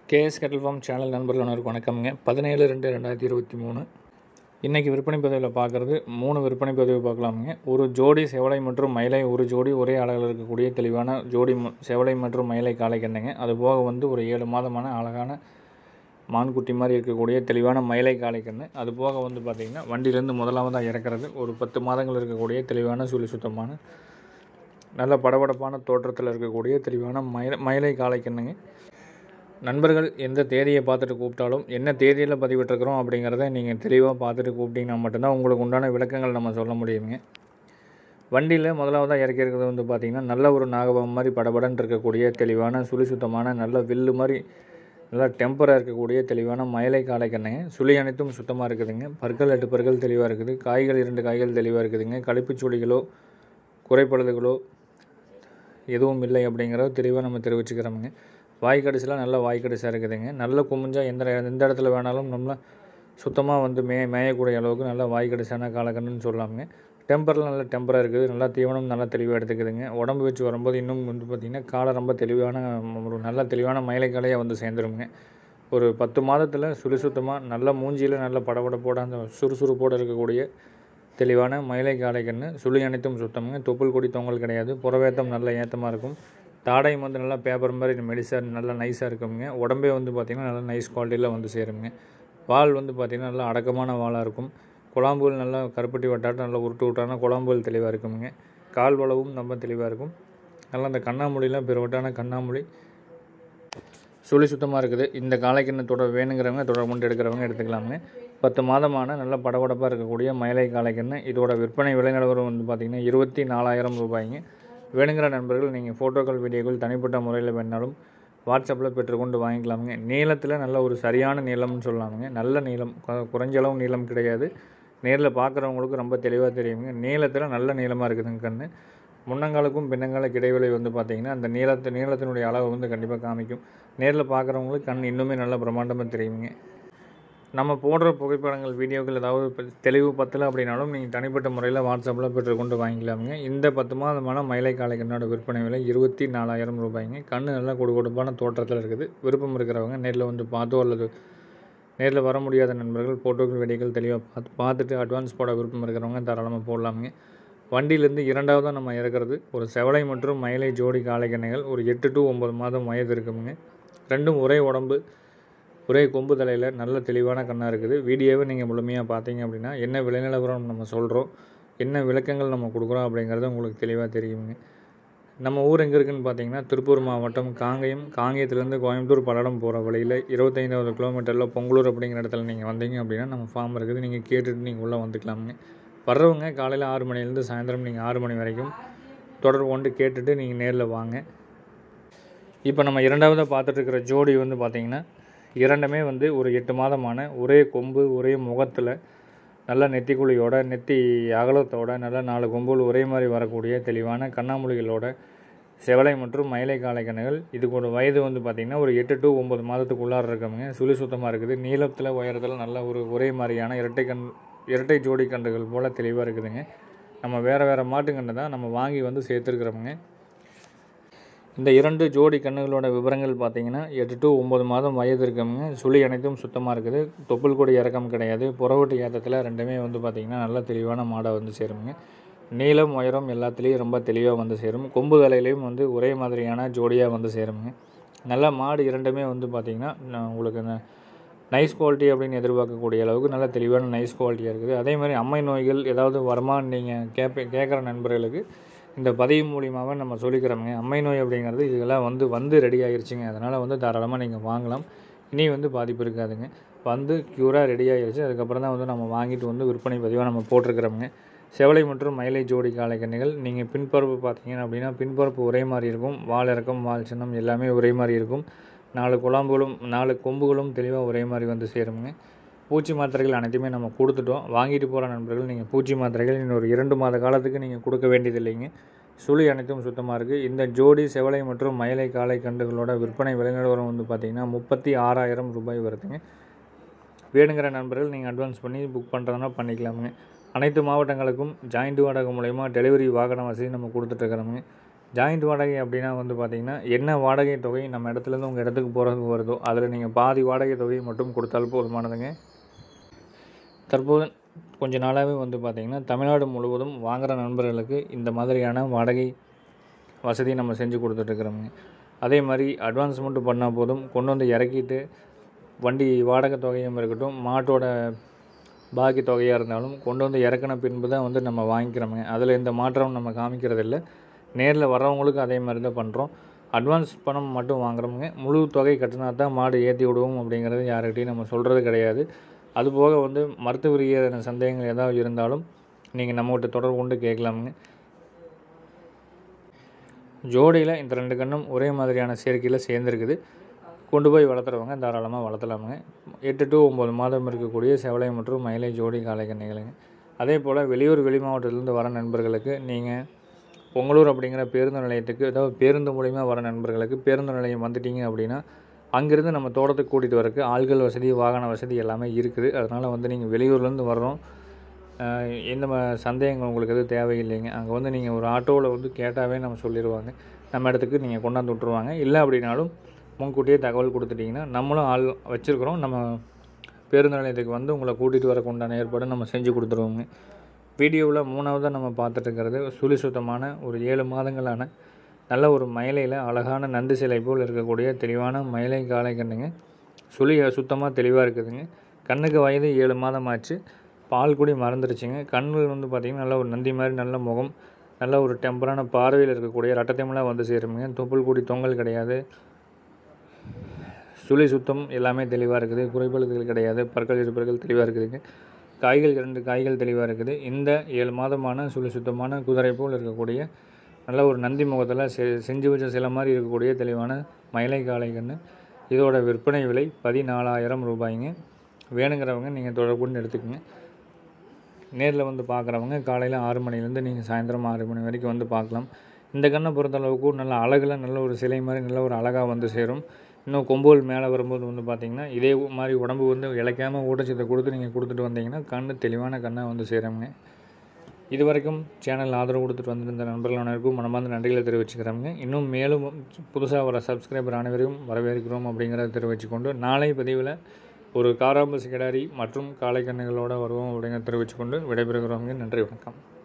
KS kettle form channel நண்பர்கள் அனைவருக்கும் வணக்கம்ங்க பதினேழு ரெண்டு ரெண்டாயிரத்தி இருபத்தி மூணு இன்றைக்கி விற்பனை பதிவில் பார்க்குறது மூணு விற்பனை பதிவு பார்க்கலாமுங்க ஒரு ஜோடி செவலை மற்றும் மயிலை ஒரு ஜோடி ஒரே அளவில் இருக்கக்கூடிய தெளிவான ஜோடி ம- செவலை மற்றும் மயிலை காளை கண்ணுங்க அது போக வந்து ஒரு ஏழு மாதமான அழகான மான்குட்டி மாதிரி இருக்கக்கூடிய தெளிவான மயிலை காளை கன்று அது போக வந்து பார்த்திங்கன்னா வண்டியிலேருந்து முதலாவதாக இறக்குறது ஒரு பத்து மாதங்கள் இருக்கக்கூடிய தெளிவான சுழி சுத்தமான நல்ல படபடப்பான தோற்றத்தில் இருக்கக்கூடிய தெளிவான மயில மயிலை காளை கண்ணுங்க நண்பர்கள் எந்த தேதியை பார்த்துட்டு கூப்பிட்டாலும் என்ன தேதியில் பதிவிட்டிருக்கிறோம் அப்படிங்கிறத நீங்கள் தெளிவாக பார்த்துட்டு கூப்பிட்டீங்கன்னா மட்டும்தான் உங்களுக்கு உண்டான விளக்கங்கள் நம்ம சொல்ல முடியுங்க வண்டியில் முதலாவதாக இறக்கி இருக்கிறது வந்து பார்த்திங்கன்னா நல்ல ஒரு நாகபம் மாதிரி படபடன்னு இருக்கக்கூடிய தெளிவான சுழி சுத்தமான நல்ல வில்லு மாதிரி நல்லா டெம்பராக இருக்கக்கூடிய தெளிவான மயிலை காளை கண்ணுங்க சுழி அனைத்தும் சுத்தமாக இருக்குதுங்க பற்கள் எட்டு பற்கள் தெளிவாக இருக்குது காய்கள் இரண்டு காய்கள் தெளிவாக இருக்குதுங்க கழிப்புச் சுழிகளோ குறைப்படுதுகளோ எதுவும் இல்லை அப்படிங்கிறத தெளிவாக நம்ம தெரிவிச்சுக்கிறோமுங்க வாய் கடிசெலாம் நல்ல வாய் கடிசாக இருக்குதுங்க நல்ல குமிஞ்சா எந்த எந்த இடத்துல வேணாலும் நம்மள சுத்தமாக வந்து மே மேயக்கூடிய அளவுக்கு நல்ல வாய் கடிசான காலக்கண்ணுன்னு சொல்லலாமுங்க டெம்பர்லாம் நல்ல டெம்பராக இருக்குது நல்லா தீவனம் நல்லா தெளிவாக எடுத்துக்குதுங்க உடம்பு வச்சு வரும்போது இன்னும் வந்து பார்த்திங்கன்னா காலை ரொம்ப தெளிவான ஒரு நல்ல தெளிவான மயிலை காலையாக வந்து சேர்ந்துருங்க ஒரு பத்து மாதத்தில் சுழி சுத்தமாக நல்ல மூஞ்சியில் நல்ல படபடப்போட அந்த சுறுசுறுப்போடு இருக்கக்கூடிய தெளிவான மயிலை காளை கன்று சுழி அனைத்தும் சுத்தமுங்க தொப்புள் கொடி தொங்கல் கிடையாது புறவேத்தம் நல்ல ஏத்தமாக இருக்கும் தாடையும் வந்து நல்லா பேப்பர் மாதிரி மெலிசாக நல்லா நைஸாக இருக்குங்க உடம்பே வந்து பார்த்திங்கன்னா நல்லா நைஸ் குவாலிட்டியில் வந்து சேருங்க வால் வந்து பார்த்திங்கன்னா நல்லா அடக்கமான வாலாக இருக்கும் குழாம்புகள் நல்லா கருப்பட்டி வட்டாட்டம் நல்லா உருட்டு விட்டான குழாம்புகள் தெளிவாக இருக்குங்க கால் வளவும் ரொம்ப தெளிவாக இருக்கும் நல்லா அந்த கண்ணாமூலிலாம் பிறவட்டான கண்ணாமூலி சுழி சுத்தமாக இருக்குது இந்த காளைக்கிண்ண தொடர் வேணுங்கிறவங்க தொடர் கொண்டு எடுக்கிறவங்க எடுத்துக்கலாமுங்க பத்து மாதமான நல்ல படபடப்பாக இருக்கக்கூடிய மயிலை காளைக்கிண்ணு இதோட விற்பனை விலை நிலவரம் வந்து பார்த்திங்கன்னா இருபத்தி நாலாயிரம் ரூபாய்ங்க வேணுங்கிற நண்பர்கள் நீங்கள் ஃபோட்டோக்கள் வீடியோக்கள் தனிப்பட்ட முறையில் வேணாலும் வாட்ஸ்அப்பில் பெற்றுக்கொண்டு வாங்கிக்கலாமுங்க நீளத்தில் நல்ல ஒரு சரியான நீளம்னு சொல்லலாமுங்க நல்ல நீளம் கு- குறைஞ்ச அளவு நீளம் கிடையாது நேரில் பார்க்குறவங்களுக்கு ரொம்ப தெளிவாக தெரியுங்க நீளத்தில் நல்ல நீளமாக இருக்குதுங்க கண்ணு முன்னங்காலுக்கும் பின்னங்காலுக்கு இடைவெளி வந்து பார்த்திங்கன்னா அந்த நீளத்து நீளத்தினுடைய அளவை வந்து கண்டிப்பாக காமிக்கும் நேரில் பார்க்குறவங்களுக்கு கண் இன்னுமே நல்ல பிரம்மாண்டமாக தெரியுங்க நம்ம போடுற புகைப்படங்கள் வீடியோக்கள் ஏதாவது இப்ப தெளிவு பத்தலை அப்படின்னாலும் நீங்கள் தனிப்பட்ட முறையில் வாட்ஸ்அப்பில் பெற்றுக்கொண்டு வாங்கிக்கலாமுங்க இந்த பத்து மாதமான மயிலை காலை கண்ணோட விற்பனை விலை இருபத்தி நாலாயிரம் ரூபாய்ங்க கண் நல்லா கொடு கொடுப்பான தோற்றத்தில் இருக்குது விருப்பம் இருக்கிறவங்க நேரில் வந்து பார்த்தோ அல்லது நேரில் வர முடியாத நண்பர்கள் ஃபோட்டோக்கள் வீடியோக்கள் தெளிவாக பார்த்து பார்த்துட்டு அட்வான்ஸ் போட விருப்பம் இருக்கிறவங்க தாராளமாக போடலாமுங்க வண்டியிலேருந்து இரண்டாவதாக நம்ம இறக்குறது ஒரு செவலை மற்றும் மயிலை ஜோடி காளைக்கண்ணைகள் ஒரு எட்டு டு ஒம்பது மாதம் வயது இருக்குமுங்க ரெண்டும் ஒரே உடம்பு ஒரே கொம்பு தலையில் நல்ல தெளிவான கண்ணாக இருக்குது வீடியோவை நீங்கள் முழுமையாக பார்த்தீங்க அப்படின்னா என்ன விலை நிலவரம் நம்ம சொல்கிறோம் என்ன விளக்கங்கள் நம்ம கொடுக்குறோம் அப்படிங்கிறது உங்களுக்கு தெளிவாக தெரியுங்க நம்ம ஊர் எங்கே இருக்குன்னு பார்த்தீங்கன்னா திருப்பூர் மாவட்டம் காங்கயம் காங்கயத்துலேருந்து கோயம்புத்தூர் பல்லடம் போகிற வழியில் இருபத்தைந்தாவது கிலோமீட்டரில் பொங்கலூர் அப்படிங்கிற இடத்துல நீங்கள் வந்தீங்க அப்படின்னா நம்ம ஃபார்ம் இருக்குது நீங்கள் கேட்டுட்டு நீங்கள் உள்ளே வந்துக்கலாமுங்க வர்றவங்க காலையில் ஆறு மணிலேருந்து சாயந்தரம் நீங்கள் ஆறு மணி வரைக்கும் தொடர்பு கொண்டு கேட்டுட்டு நீங்கள் நேரில் வாங்க இப்போ நம்ம இரண்டாவதாக பார்த்துட்டு இருக்கிற ஜோடி வந்து பார்த்திங்கன்னா இரண்டுமே வந்து ஒரு எட்டு மாதமான ஒரே கொம்பு ஒரே முகத்தில் நல்ல நெத்திக்குழியோட நெத்தி அகலத்தோட நல்ல நாலு கொம்புகள் ஒரே மாதிரி வரக்கூடிய தெளிவான கண்ணாமூலிகளோட செவலை மற்றும் மயிலை காளை கண்ணுகள் இதுக்கு ஒரு வயது வந்து பார்த்திங்கன்னா ஒரு எட்டு டு ஒம்பது மாதத்துக்குள்ளார இருக்கவங்க சுழி சுத்தமாக இருக்குது நீளத்தில் உயரத்தில் நல்ல ஒரு ஒரே மாதிரியான இரட்டை கண் இரட்டை ஜோடி கன்றுகள் போல் தெளிவாக இருக்குதுங்க நம்ம வேறு வேறு மாட்டுக்கன்று தான் நம்ம வாங்கி வந்து சேர்த்துருக்குறோமுங்க இந்த இரண்டு ஜோடி கண்ணுகளோட விவரங்கள் பார்த்தீங்கன்னா எட்டு டு ஒம்பது மாதம் வயது இருக்கவங்க சுழி அனைத்தும் சுத்தமாக இருக்குது தொப்புள் கொடி இறக்கம் கிடையாது புறவட்டு ஏத்தத்தில் ரெண்டுமே வந்து பார்த்திங்கன்னா நல்ல தெளிவான மாடை வந்து சேருங்க நீளம் உயரம் எல்லாத்துலேயும் ரொம்ப தெளிவாக வந்து சேரும் கொம்பு தலையிலையும் வந்து ஒரே மாதிரியான ஜோடியாக வந்து சேருங்க நல்ல மாடு இரண்டுமே வந்து பார்த்திங்கன்னா நான் உங்களுக்கு இந்த நைஸ் குவாலிட்டி அப்படின்னு எதிர்பார்க்கக்கூடிய அளவுக்கு நல்ல தெளிவான நைஸ் குவாலிட்டியாக இருக்குது அதே மாதிரி அம்மை நோய்கள் ஏதாவது வருமான்னு நீங்கள் கேட்ப கேட்குற நண்பர்களுக்கு இந்த பதிவு மூலியமாகவே நம்ம சொல்லிக்கிறோங்க அம்மை நோய் அப்படிங்கிறது இதெல்லாம் வந்து வந்து ரெடி ஆகிருச்சுங்க அதனால் வந்து தாராளமாக நீங்கள் வாங்கலாம் இனி வந்து பாதிப்பு இருக்காதுங்க வந்து க்யூராக ரெடி ஆகிருச்சு அதுக்கப்புறம் தான் வந்து நம்ம வாங்கிட்டு வந்து விற்பனை பதிவாக நம்ம போட்டிருக்கிறோமுங்க செவலை மற்றும் மயிலை ஜோடி காளை கன்னிகள் நீங்கள் பின்பரப்பு பார்த்தீங்க அப்படின்னா பின்பரப்பு ஒரே மாதிரி இருக்கும் வால் இறக்கம் வால் சின்னம் எல்லாமே ஒரே மாதிரி இருக்கும் நாலு குழம்புகளும் நாலு கொம்புகளும் தெளிவாக ஒரே மாதிரி வந்து சேருங்க பூச்சி மாத்திரைகள் அனைத்துமே நம்ம கொடுத்துட்டோம் வாங்கிட்டு போகிற நண்பர்கள் நீங்கள் பூச்சி மாத்திரைகள் இன்னொரு இரண்டு மாத காலத்துக்கு நீங்கள் கொடுக்க வேண்டியது இல்லைங்க சுழி அனைத்தும் சுத்தமாக இருக்குது இந்த ஜோடி செவலை மற்றும் மயிலை காளை கண்டுகளோட விற்பனை விலை நிலவரம் வந்து பார்த்திங்கன்னா முப்பத்தி ஆறாயிரம் ரூபாய் வருதுங்க வேணுங்கிற நண்பர்கள் நீங்கள் அட்வான்ஸ் பண்ணி புக் பண்ணுறதுனா பண்ணிக்கலாமுங்க அனைத்து மாவட்டங்களுக்கும் ஜாயிண்ட் வாடகை மூலயமா டெலிவரி வாகன வசதி நம்ம கொடுத்துட்ருக்குறோமுங்க ஜாயிண்ட் வாடகை அப்படின்னா வந்து பார்த்திங்கன்னா என்ன வாடகை தொகை நம்ம இடத்துலேருந்து உங்கள் இடத்துக்கு போகிறதுக்கு வருதோ அதில் நீங்கள் பாதி வாடகை தொகையை மட்டும் கொடுத்தால் போதுமானதுங்க தற்போது கொஞ்ச நாளாகவே வந்து பார்த்திங்கன்னா தமிழ்நாடு முழுவதும் வாங்குகிற நண்பர்களுக்கு இந்த மாதிரியான வாடகை வசதி நம்ம செஞ்சு கொடுத்துட்ருக்குறோங்க அதே மாதிரி அட்வான்ஸ் மட்டும் பண்ணால் போதும் கொண்டு வந்து இறக்கிட்டு வண்டி வாடகை தொகையும் இருக்கட்டும் மாட்டோட பாக்கி தொகையாக இருந்தாலும் கொண்டு வந்து இறக்கின பின்பு தான் வந்து நம்ம வாங்கிக்கிறோமுங்க அதில் எந்த மாற்றம் நம்ம காமிக்கிறதில்ல நேரில் வர்றவங்களுக்கு அதே மாதிரி தான் பண்ணுறோம் அட்வான்ஸ் பணம் மட்டும் வாங்குறோமுங்க முழு தொகை கட்டினா தான் மாடு ஏற்றி விடுவோம் அப்படிங்கிறது யாருக்கிட்டையும் நம்ம சொல்கிறது கிடையாது அதுபோக வந்து மருத்துவ ரீதியான சந்தேகங்கள் ஏதாவது இருந்தாலும் நீங்கள் நம்மகிட்ட தொடர்பு கொண்டு கேட்கலாமுங்க ஜோடியில் இந்த ரெண்டு கண்ணும் ஒரே மாதிரியான சேர்க்கையில் சேர்ந்துருக்குது கொண்டு போய் வளர்த்துறவங்க தாராளமாக வளர்த்தலாமுங்க எட்டு டு ஒம்பது மாதம் இருக்கக்கூடிய செவலை மற்றும் மயிலை ஜோடி காளை கன்னிகளுங்க அதே போல் வெளியூர் வெளி மாவட்டத்திலேருந்து வர நண்பர்களுக்கு நீங்கள் பொங்கலூர் அப்படிங்கிற பேருந்து நிலையத்துக்கு அதாவது பேருந்து மூலிமா வர நண்பர்களுக்கு பேருந்து நிலையம் வந்துட்டீங்க அப்படின்னா அங்கேருந்து நம்ம தோட்டத்துக்கு கூட்டிகிட்டு வரக்கு ஆள்கள் வசதி வாகன வசதி எல்லாமே இருக்குது அதனால் வந்து நீங்கள் வெளியூர்லேருந்து வர்றோம் ஆஹ் எந்த ம- சந்தேகங்கள் உங்களுக்கு எதுவும் தேவையில்லைங்க அங்கே வந்து நீங்கள் ஒரு ஆட்டோவில் வந்து கேட்டாவே நம்ம சொல்லிடுவாங்க நம்ம இடத்துக்கு நீங்கள் கொண்டாந்து விட்ருவாங்க இல்லை அப்படின்னாலும் முன்கூட்டியே தகவல் கொடுத்துட்டிங்கன்னா நம்மளும் ஆள் வச்சுருக்குறோம் நம்ம பேருந்து நிலையத்துக்கு வந்து உங்களை கூட்டிகிட்டு வரக்கு உண்டான ஏற்பாடு நம்ம செஞ்சு கொடுத்துருவோங்க வீடியோவில் மூணாவதாக நம்ம பார்த்துட்டு இருக்கிறது சுழி சுத்தமான ஒரு ஏழு மாதங்களான நல்ல ஒரு மயிலையில் அழகான நந்து சிலை போல் இருக்கக்கூடிய தெளிவான மயிலை காளை கண்ணுங்க சுழி சுத்தமாக தெளிவாக இருக்குதுங்க கண்ணுக்கு வயது ஏழு மாதம் ஆச்சு பால் குடி மறந்துருச்சுங்க கண்கள் வந்து பார்த்திங்கன்னா நல்ல ஒரு நந்தி மாதிரி நல்ல முகம் நல்ல ஒரு டெம்பரான பார்வையில் இருக்கக்கூடிய ரட்டத்தைமெல்லாம் வந்து சேருமுங்க தொப்புள் கூடி தொங்கல் கிடையாது சுழி சுத்தம் எல்லாமே தெளிவாக இருக்குது குறைபாடுகள் கிடையாது பற்கள் இருப்பர்கள் தெளிவாக இருக்குதுங்க காய்கள் இரண்டு காய்கள் தெளிவாக இருக்குது இந்த ஏழு மாதமான சுழி சுத்தமான குதிரை போல் இருக்கக்கூடிய நல்ல ஒரு நந்தி முகத்தில் செ செஞ்சு வச்ச சில மாதிரி இருக்கக்கூடிய தெளிவான மயிலை காளை கன்று இதோட விற்பனை விலை பதினாலாயிரம் ரூபாய்ங்க வேணுங்கிறவங்க நீங்கள் தொடர்பு கொண்டு எடுத்துக்கோங்க நேரில் வந்து பார்க்குறவங்க காலையில் ஆறு மணிலேருந்து நீங்கள் சாயந்தரம் ஆறு மணி வரைக்கும் வந்து பார்க்கலாம் இந்த கண்ணை பொறுத்தளவுக்கு நல்ல அழகில் நல்ல ஒரு சிலை மாதிரி நல்ல ஒரு அழகாக வந்து சேரும் இன்னும் கொம்போல் மேலே வரும்போது வந்து பார்த்திங்கன்னா இதே மாதிரி உடம்பு வந்து இழைக்காமல் ஊட்டச்சத்தை கொடுத்து நீங்கள் கொடுத்துட்டு வந்தீங்கன்னா கண்ணு தெளிவான கண்ணாக வந்து சேருங்க இது வரைக்கும் சேனல் ஆதரவு கொடுத்துட்டு வந்திருந்த நண்பர்கள் அனைவருக்கும் மனமார்ந்த நன்றிகளை தெரிவிச்சுக்கிறோங்க இன்னும் மேலும் புதுசாக வர சப்ஸ்கிரைபர் அனைவரையும் வரவேற்கிறோம் அப்படிங்கிறத தெரிவிச்சுக்கொண்டு நாளை பதிவில் ஒரு காராம்பு கிடாரி மற்றும் காளைக்கண்ணுகளோடு வருவோம் அப்படிங்கிறத தெரிவிச்சுக்கொண்டு விடைபெறுகிறோங்க நன்றி வணக்கம்